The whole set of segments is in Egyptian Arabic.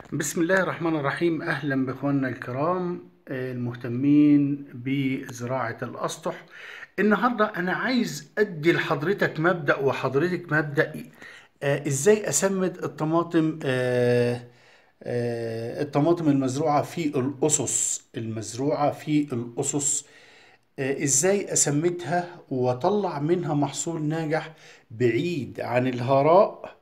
بسم الله الرحمن الرحيم أهلا بإخواننا الكرام آه، المهتمين بزراعة الأسطح النهاردة أنا عايز أدي لحضرتك مبدأ وحضرتك مبدأ آه، إزاي أسمد الطماطم آه، آه، الطماطم المزروعة في الأسس المزروعة في الأسس آه، إزاي أسمدها وأطلع منها محصول ناجح بعيد عن الهراء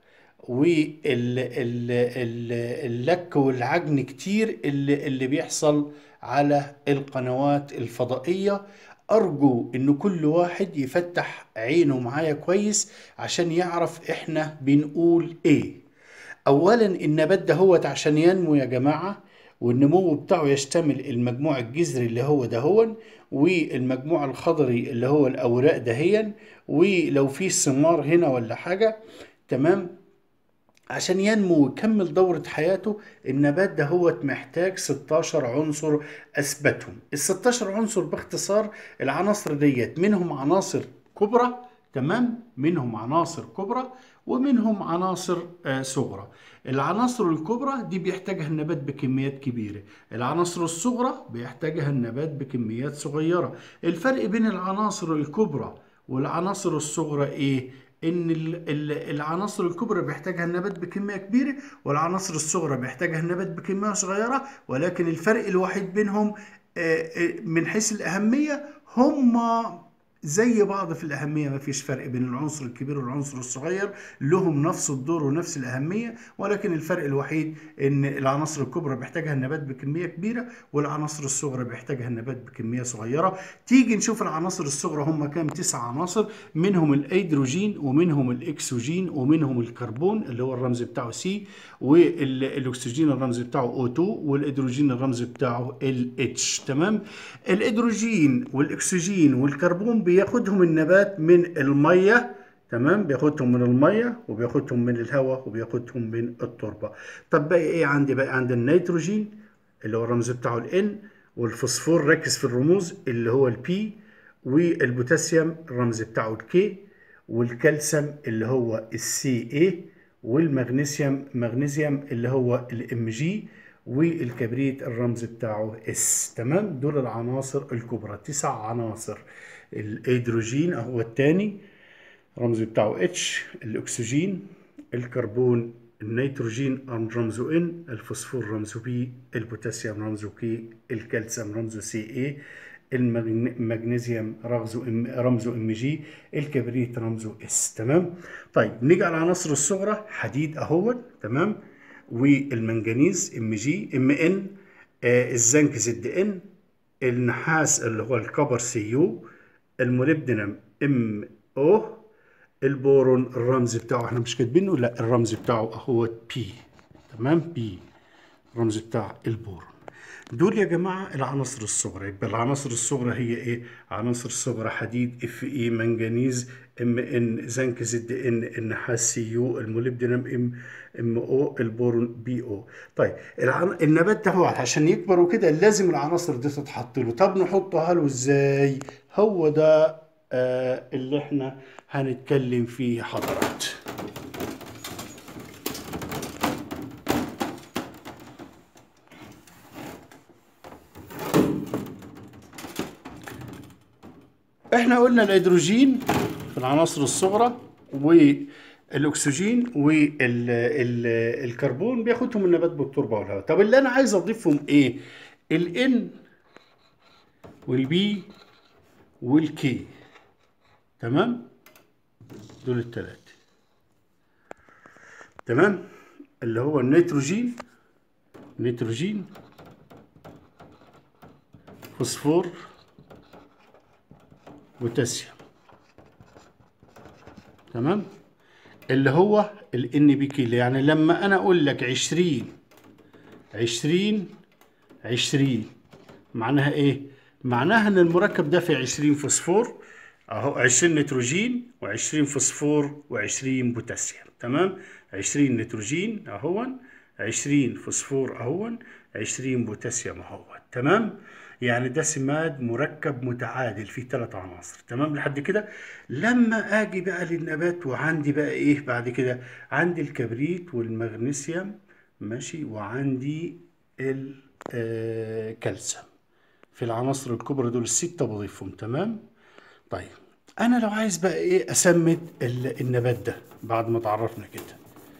واللك والعجن كتير اللي, اللي بيحصل على القنوات الفضائية أرجو إن كل واحد يفتح عينه معايا كويس عشان يعرف إحنا بنقول إيه أولا النبات ده هو عشان ينمو يا جماعة والنمو بتاعه يشتمل المجموع الجذري اللي هو دهون والمجموع الخضري اللي هو الأوراق دهيا ولو في ثمار هنا ولا حاجة تمام عشان ينمو ويكمل دورة حياته النبات ده هو محتاج 16 عنصر أثبتهم ال 16 عنصر باختصار العناصر ديت منهم عناصر كبرى تمام منهم عناصر كبرى ومنهم عناصر آه، صغرى العناصر الكبرى دي بيحتاجها النبات بكميات كبيرة العناصر الصغرى بيحتاجها النبات بكميات صغيرة الفرق بين العناصر الكبرى والعناصر الصغرى ايه ان ال- ال- العناصر الكبرى بيحتاجها النبات بكميه كبيره والعناصر الصغرى بيحتاجها النبات بكميه صغيره ولكن الفرق الوحيد بينهم آه، آه، من حيث الاهميه هما زي بعض في الأهمية ما فيش فرق بين العنصر الكبير والعنصر الصغير لهم نفس الدور ونفس الأهمية ولكن الفرق الوحيد إن العناصر الكبرى بيحتاجها النبات بكمية كبيرة والعناصر الصغرى بيحتاجها النبات بكمية صغيرة تيجي نشوف العناصر الصغرى هم كام تسع عناصر منهم الأيدروجين ومنهم الإكسوجين ومنهم الكربون اللي هو الرمز بتاعه سي والأكسجين الرمز بتاعه O2 والهيدروجين الرمز بتاعه LH تمام الهيدروجين والأكسجين والكربون بياخدهم النبات من المية تمام بياخدهم من الميه وبياخدهم من الهواء وبياخدهم من التربه طب بقى ايه عندي بقى عندي النيتروجين اللي هو الرمز بتاعه الان والفوسفور ركز في الرموز اللي هو البي والبوتاسيوم الرمز بتاعه الكي والكالسيوم اللي هو السي اي والمغنيسيوم مغنيسيوم اللي هو الام جي والكبريت الرمز بتاعه اس تمام دول العناصر الكبرى تسع عناصر الهيدروجين اهو الثاني رمز بتاعه اتش الاكسجين الكربون النيتروجين رمزه ان الفوسفور رمزه بي البوتاسيوم رمزه كي الكالسيوم رمزه سي اي المغنيسيوم رمزه ام رمزه ام جي الكبريت رمزه اس تمام طيب نيجي على العناصر الصغرى حديد اهوت تمام والمنجنيز ام جي ام ان آه الزنك زد ان النحاس اللي هو الكبر سي يو الموليبدينم ام او البورون الرمز بتاعه احنا مش كاتبينه لا الرمز بتاعه اهو بي تمام بي الرمز بتاع البورون دول يا جماعة العناصر الصغرى يبقى العناصر الصغرى هي ايه عناصر صغرى حديد اف اي منجنيز ام ان زنك زد ان النحاس سي يو الموليبدينم ام ام او البورون بي او طيب العن... النبات ده هو عشان يكبر وكده لازم العناصر دي تتحط له طب نحطها له ازاي هو ده آه اللي احنا هنتكلم فيه حضرات احنا قلنا الهيدروجين في العناصر الصغرى والاكسجين والكربون بياخدهم النبات بالتربه والهواء طب اللي انا عايز اضيفهم ايه الان والبي والكي تمام دول الثلاثه تمام اللي هو النيتروجين نيتروجين فوسفور بوتاسيوم تمام اللي هو الان بي كي يعني لما انا اقول لك 20 20 20 معناها ايه معناها ان المركب ده فيه 20 فوسفور اهو 20 نيتروجين و20 فوسفور و20 بوتاسيوم تمام 20 نيتروجين اهون 20 فوسفور اهون 20 بوتاسيوم اهون تمام يعني ده سماد مركب متعادل فيه ثلاث عناصر تمام لحد كده لما اجي بقى للنبات وعندي بقى ايه بعد كده عندي الكبريت والمغنيسيوم ماشي وعندي الكالسيوم في العناصر الكبرى دول الستة بضيفهم تمام طيب انا لو عايز بقى ايه اسمد ال- النبات ده بعد ما تعرفنا كده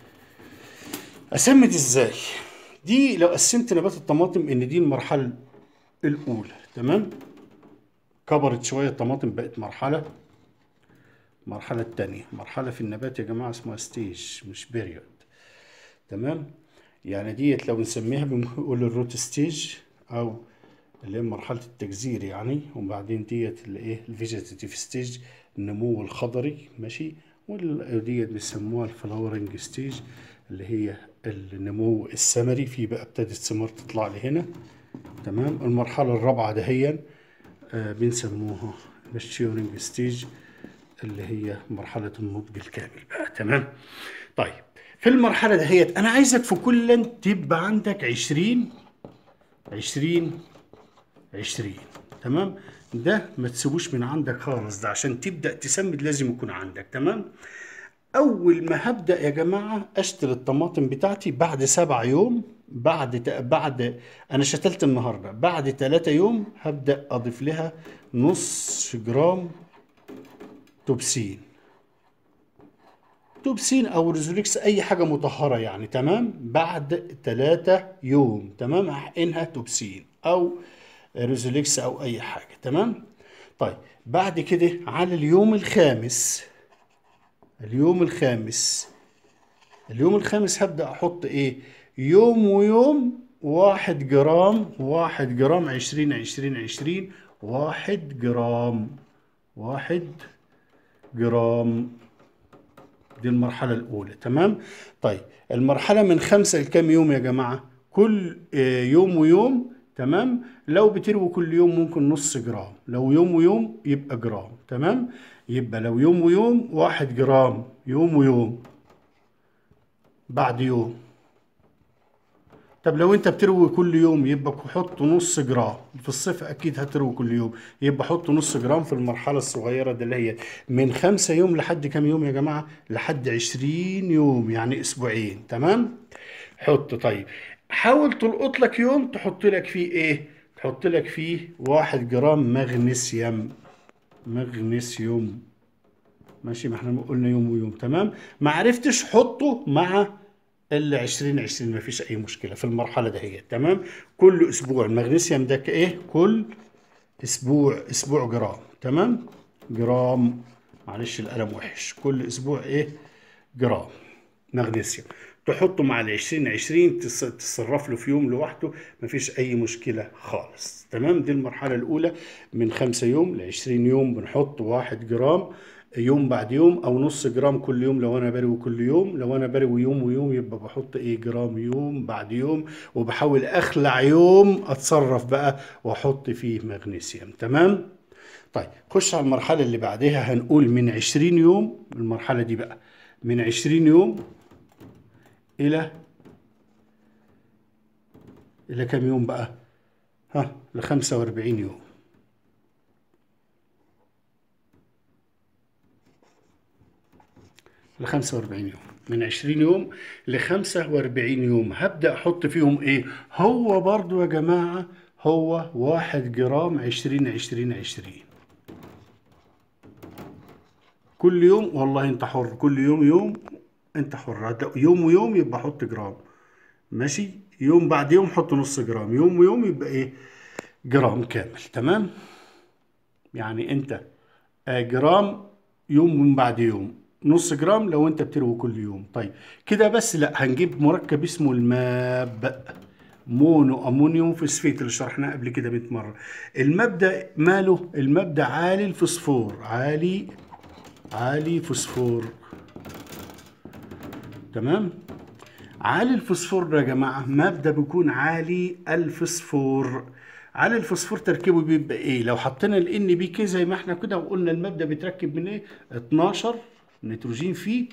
اسمد ازاي دي لو قسمت نبات الطماطم ان دي المرحله الاولى تمام كبرت شويه الطماطم بقت مرحله المرحله الثانيه مرحله في النبات يا جماعه اسمها ستيج مش بيريود تمام يعني ديت لو نسميها بنقول الروت ستيج او اللي هي مرحله التجذير يعني وبعدين ديت الايه الفيجيتاتيف ستيج النمو الخضري ماشي وديت بيسموها الفلاورنج ستيج اللي هي النمو الثمري في بقى ابتدت ثمار تطلع لي هنا تمام المرحله الرابعه دهيا آه بنسموها ماتشورنج ستيج اللي هي مرحله النضج الكامل بقى تمام طيب في المرحله دهيت انا عايزك في كل تبقى عندك 20 20 20 تمام ده ما تسيبوش من عندك خالص ده عشان تبدا تسمد لازم يكون عندك تمام اول ما هبدا يا جماعه اشتري الطماطم بتاعتي بعد سبع يوم بعد ت- بعد انا شتلت النهارده بعد ثلاثة يوم هبدا اضيف لها نص جرام توبسين توبسين او ريزوليكس اي حاجه مطهره يعني تمام بعد ثلاثة يوم تمام هحقنها توبسين او ريزوليكس او اي حاجه تمام طيب بعد كده على اليوم الخامس اليوم الخامس اليوم الخامس هبدأ أحط إيه يوم ويوم واحد جرام واحد جرام عشرين عشرين عشرين واحد جرام واحد جرام دي المرحلة الأولى تمام طيب المرحلة من خمسة لكام يوم يا جماعة كل آه، يوم ويوم تمام لو بتروي كل يوم ممكن نص جرام لو يوم ويوم يبقى جرام تمام يبقى لو يوم ويوم واحد جرام يوم ويوم بعد يوم طب لو انت بتروي كل يوم يبقى حط نص جرام في الصيف اكيد هتروي كل يوم يبقى حط نص جرام في المرحله الصغيره دي اللي هي من خمسة يوم لحد كام يوم يا جماعه لحد عشرين يوم يعني اسبوعين تمام حط طيب حاول تلقط لك يوم تحط لك فيه ايه تحط لك فيه واحد جرام مغنيسيوم مغنيسيوم ماشي ما احنا قلنا يوم ويوم تمام ما عرفتش حطه مع ال 20 20 ما فيش اي مشكله في المرحله دهيت تمام كل اسبوع المغنيسيوم ده ايه كل اسبوع اسبوع جرام تمام جرام معلش القلم وحش كل اسبوع ايه جرام مغنيسيوم تحطه مع ال 20 20 تص- تصرف له في يوم لوحده مفيش اي مشكله خالص تمام دي المرحله الاولى من 5 يوم ل 20 يوم بنحط 1 جرام يوم بعد يوم او نص جرام كل يوم لو انا بروي كل يوم لو انا بروي يوم ويوم يبقى بحط ايه جرام يوم بعد يوم وبحاول اخلع يوم اتصرف بقى واحط فيه مغنيسيوم تمام طيب خش على المرحله اللي بعدها هنقول من 20 يوم المرحله دي بقى من 20 يوم الى الى كام يوم بقى ها ل 45 يوم ل 45 يوم من 20 يوم ل 45 يوم هبدأ احط فيهم ايه هو برضو يا جماعة هو واحد جرام 20 20 20 كل يوم والله انت حر كل يوم يوم انت حر هت- يوم ويوم يبقى حط جرام ماشي يوم بعد يوم حط نص جرام يوم ويوم يبقى ايه جرام كامل تمام يعني انت آه، جرام يوم من بعد يوم نص جرام لو انت بتروي كل يوم طيب كده بس لا هنجيب مركب اسمه الماب مونو امونيوم فوسفيت اللي شرحناه قبل كده 100 مره الماب ده ماله الماب ده عالي الفوسفور عالي عالي فوسفور تمام عالي الفوسفور ده يا جماعه مبدا بيكون عالي الفوسفور عالي الفوسفور تركيبه بيبقى ايه لو حطينا ال ان بي كي زي ما احنا كده وقلنا المبدا بيتركب من ايه 12 نيتروجين فيه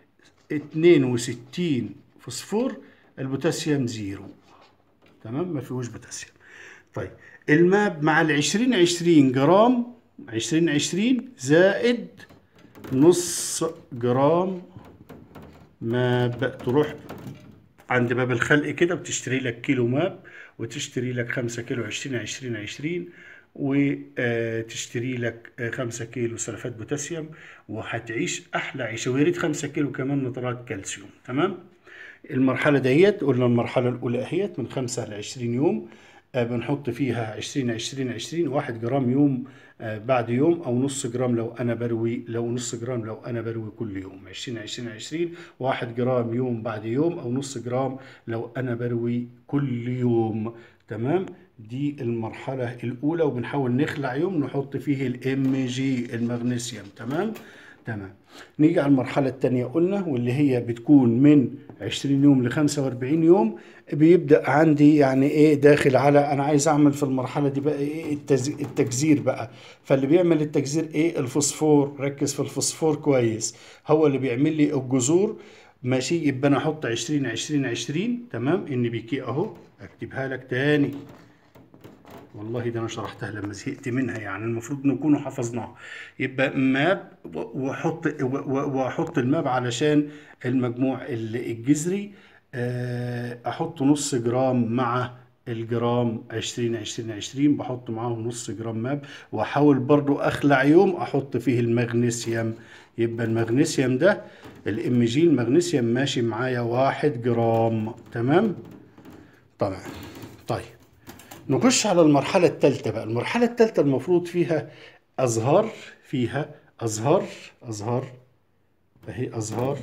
62 فوسفور البوتاسيوم زيرو تمام ما فيهوش بوتاسيوم طيب الماب مع ال 20 20 جرام 20 20 زائد نص جرام ماب تروح عند باب الخلق كده بتشتري لك كيلو ماب وتشتري لك 5 كيلو 20 20 20 وتشتري لك 5 كيلو سلفات بوتاسيوم وهتعيش احلى عيشه ويا ريت 5 كيلو كمان نترات كالسيوم تمام المرحله ديت قلنا المرحله الاولى اهيت من 5 ل 20 يوم آه، بنحط فيها 20 20 20 1 جرام يوم آه، بعد يوم او نص جرام لو انا بروي لو نص جرام لو انا بروي كل يوم 20 20 20 1 جرام يوم بعد يوم او نص جرام لو انا بروي كل يوم تمام دي المرحلة الأولى وبنحاول نخلع يوم نحط فيه الام جي المغنيسيوم تمام تمام نيجي على المرحلة التانية قلنا واللي هي بتكون من 20 يوم ل 45 يوم بيبدأ عندي يعني ايه داخل على انا عايز اعمل في المرحلة دي بقى ايه التز- التجزير بقى فاللي بيعمل التجزير ايه الفوسفور ركز في الفوسفور كويس هو اللي بيعمل لي الجذور ماشي يبقى انا احط 20 20 20 تمام ان بي كي اهو اكتبها لك تاني والله ده انا شرحتها لما زهقت منها يعني المفروض نكونوا حفظناها يبقى ماب و- واحط و- و- واحط الماب علشان المجموع ال- الجذري آه، احط نص جرام مع الجرام 20 20 20 بحط معاهم نص جرام ماب واحاول برضو اخلع يوم احط فيه المغنيسيوم يبقى المغنيسيوم ده الام جي المغنيسيوم ماشي معايا واحد جرام تمام طبعا طيب نخش على المرحلة الثالثة بقى المرحلة الثالثة المفروض فيها أزهار فيها أزهار أزهار أهي أزهار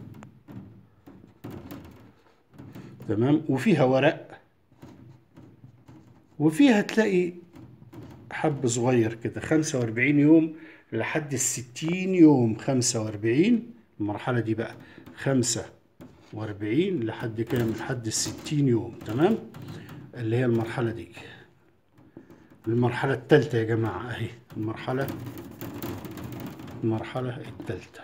تمام وفيها ورق وفيها تلاقي حب صغير كده 45 يوم لحد الستين يوم 45 المرحلة دي بقى 45 لحد كام لحد الستين يوم تمام اللي هي المرحلة دي المرحلة الثالثة يا جماعة اهي المرحلة المرحلة الثالثة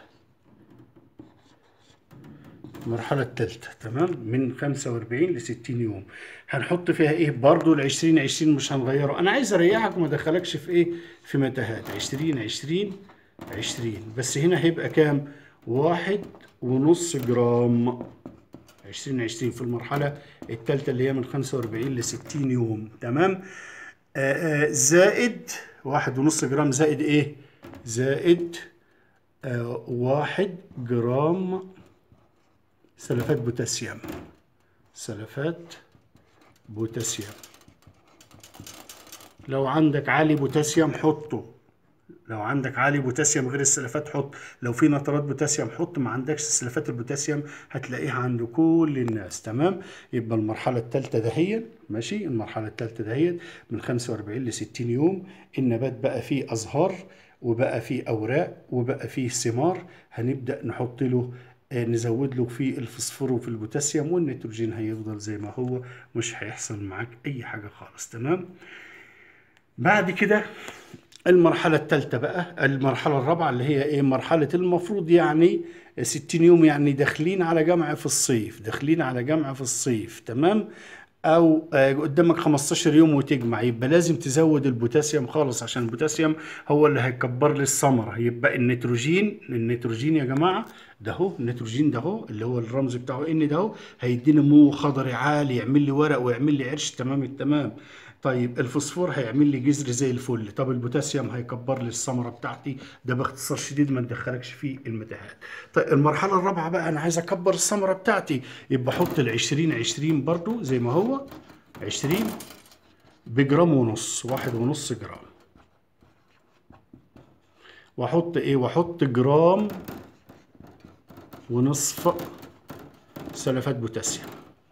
المرحلة الثالثة تمام من 45 ل 60 يوم هنحط فيها ايه برضو ال 20 20 مش هنغيره انا عايز اريحك وما ادخلكش في ايه في متاهات 20 20 20 بس هنا هيبقى كام واحد ونص جرام 20 20 في المرحلة الثالثة اللي هي من 45 ل 60 يوم تمام آه آه زائد واحد ونص جرام زائد ايه زائد آه واحد جرام سلفات بوتاسيوم سلفات بوتاسيوم لو عندك عالي بوتاسيوم حطه لو عندك عالي بوتاسيوم غير السلفات حط لو في نترات بوتاسيوم حط ما عندكش سلفات البوتاسيوم هتلاقيها عند كل الناس تمام يبقى المرحله الثالثه دهيا ماشي المرحله الثالثه دهيا من 45 ل 60 يوم النبات بقى فيه ازهار وبقى فيه اوراق وبقى فيه ثمار هنبدا نحط له آه، نزود له فيه الفوسفور وفي البوتاسيوم والنيتروجين هيفضل زي ما هو مش هيحصل معاك اي حاجه خالص تمام بعد كده المرحلة الثالثة بقى المرحلة الرابعة اللي هي ايه مرحلة المفروض يعني 60 يوم يعني داخلين على جمع في الصيف داخلين على جمع في الصيف تمام او آه، قدامك 15 يوم وتجمع يبقى لازم تزود البوتاسيوم خالص عشان البوتاسيوم هو اللي هيكبر لي الثمرة يبقى النيتروجين النيتروجين يا جماعة ده هو النيتروجين ده هو اللي هو الرمز بتاعه ان ده هو هيديني نمو خضري عالي يعمل لي ورق ويعمل لي عرش تمام التمام طيب الفوسفور هيعمل لي جذر زي الفل طب البوتاسيوم هيكبر لي الثمره بتاعتي ده باختصار شديد ما ندخلكش في المتاهات طيب المرحله الرابعه بقى انا عايز اكبر الثمره بتاعتي يبقى احط ال 20 20 برضو زي ما هو 20 بجرام ونص واحد ونص جرام واحط ايه واحط جرام ونصف سلفات بوتاسيوم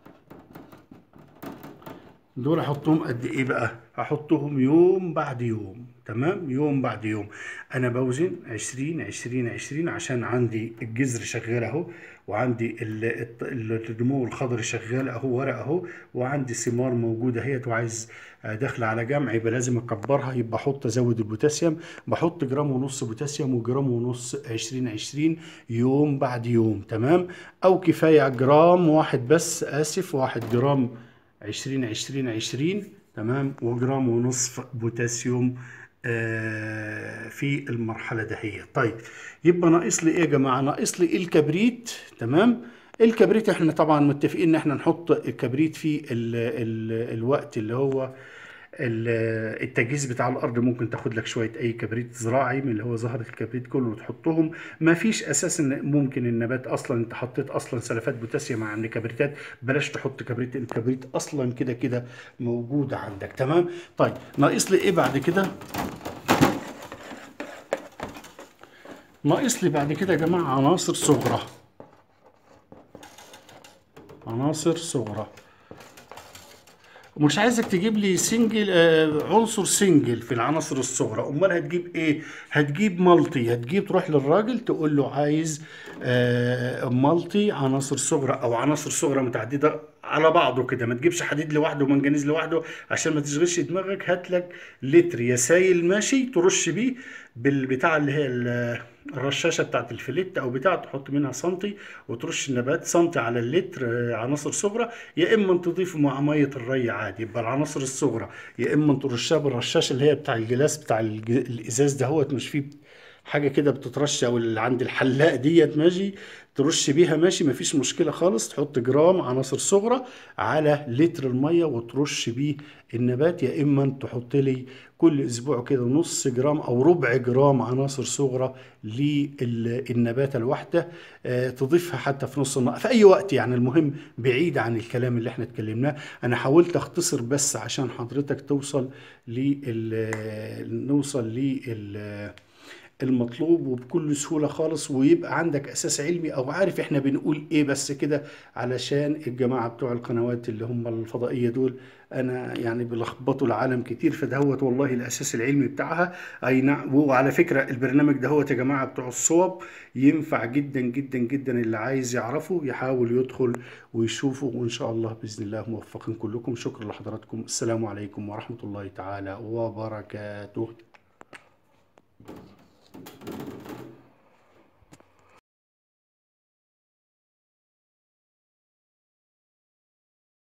دول احطهم قد ايه بقى هحطهم يوم بعد يوم تمام يوم بعد يوم انا بوزن 20 20 20 عشان عندي الجذر شغال اهو وعندي ال- الت- ال- النمو الخضري شغال اهو ورق اهو وعندي ثمار موجوده اهيت وعايز آه، داخله على جمع يبقى لازم اكبرها يبقى احط ازود البوتاسيوم بحط جرام ونص بوتاسيوم وجرام ونص 20 20 يوم بعد يوم تمام او كفايه جرام واحد بس اسف واحد جرام 20 20 20 تمام وجرام ونصف بوتاسيوم آه، في المرحله دهية طيب يبقى ناقص لي ايه يا جماعه ناقص لي الكبريت تمام الكبريت احنا طبعا متفقين ان احنا نحط الكبريت في ال ال الوقت اللي هو ال- التجهيز بتاع الارض ممكن تاخد لك شويه اي كبريت زراعي من اللي هو زهره الكبريت كله وتحطهم ما فيش اساس ان ممكن النبات اصلا انت حطيت اصلا سلفات بوتاسيوم عن كبريتات بلاش تحط كبريت الكبريت اصلا كده كده موجود عندك تمام طيب ناقص لي ايه بعد كده ناقص لي بعد كده يا جماعه عناصر صغرى عناصر صغرى ومش عايزك تجيب لي سنجل آه عنصر سنجل في العناصر الصغرى امال هتجيب ايه هتجيب مالتي هتجيب تروح للراجل تقول له عايز آه مالتي عناصر صغرى او عناصر صغرى متعدده على بعضه كده ما تجيبش حديد لوحده ومنجنيز لوحده عشان ما تشغلش دماغك هات لك لتر يا سايل ماشي ترش بيه بالبتاع اللي هي ال- الرشاشه بتاعت الفليت او بتاع تحط منها سنتي وترش النبات سنتي على اللتر آه، عناصر صغرى يا اما تضيفه مع ميه الري عادي يبقى العناصر الصغرى يا اما ترشها بالرشاش اللي هي بتاع الجلاس بتاع الج- الازاز دهوت مش فيه حاجه كده بتترش او اللي عند الحلاق ديت ماشي ترش بيها ماشي مفيش مشكله خالص تحط جرام عناصر صغرى على لتر الميه وترش بيه النبات يا اما تحط لي كل اسبوع كده نص جرام او ربع جرام عناصر صغرى للنباتة الواحدة آه، تضيفها حتى في نص النهار في اي وقت يعني المهم بعيد عن الكلام اللي احنا اتكلمناه انا حاولت اختصر بس عشان حضرتك توصل لل نوصل لل المطلوب وبكل سهولة خالص ويبقى عندك أساس علمي أو عارف إحنا بنقول إيه بس كده علشان الجماعة بتوع القنوات اللي هم الفضائية دول أنا يعني بيلخبطوا العالم كتير فدهوت والله الأساس العلمي بتاعها أي نعم وعلى فكرة البرنامج دهوت يا جماعة بتوع الصوب ينفع جدا جدا جدا اللي عايز يعرفه يحاول يدخل ويشوفه وإن شاء الله بإذن الله موفقين كلكم شكرا لحضراتكم السلام عليكم ورحمة الله تعالى وبركاته